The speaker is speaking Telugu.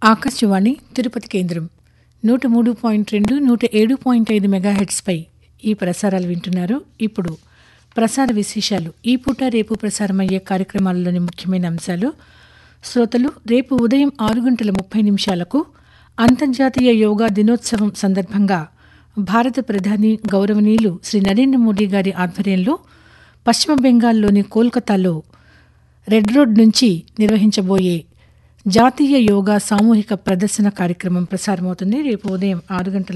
ఆకాశవాణి తిరుపతి కేంద్రం నూట మూడు పాయింట్ రెండు నూట ఏడు పాయింట్ ఐదు మెగాహెట్స్పై ఈ ప్రసారాలు వింటున్నారు ఇప్పుడు ప్రసార విశేషాలు ఈ పూట రేపు ప్రసారమయ్యే కార్యక్రమాలలోని ముఖ్యమైన అంశాలు శ్రోతలు రేపు ఉదయం ఆరు గంటల ముప్పై నిమిషాలకు అంతర్జాతీయ యోగా దినోత్సవం సందర్భంగా భారత ప్రధాని గౌరవనీయులు శ్రీ నరేంద్ర మోడీ గారి ఆధ్వర్యంలో పశ్చిమ బెంగాల్లోని కోల్కతాలో రెడ్ రోడ్ నుంచి నిర్వహించబోయే జాతీయ యోగా సామూహిక ప్రదర్శన కార్యక్రమం ప్రసారమవుతుంది రేపు ఉదయం ఆరు గంటల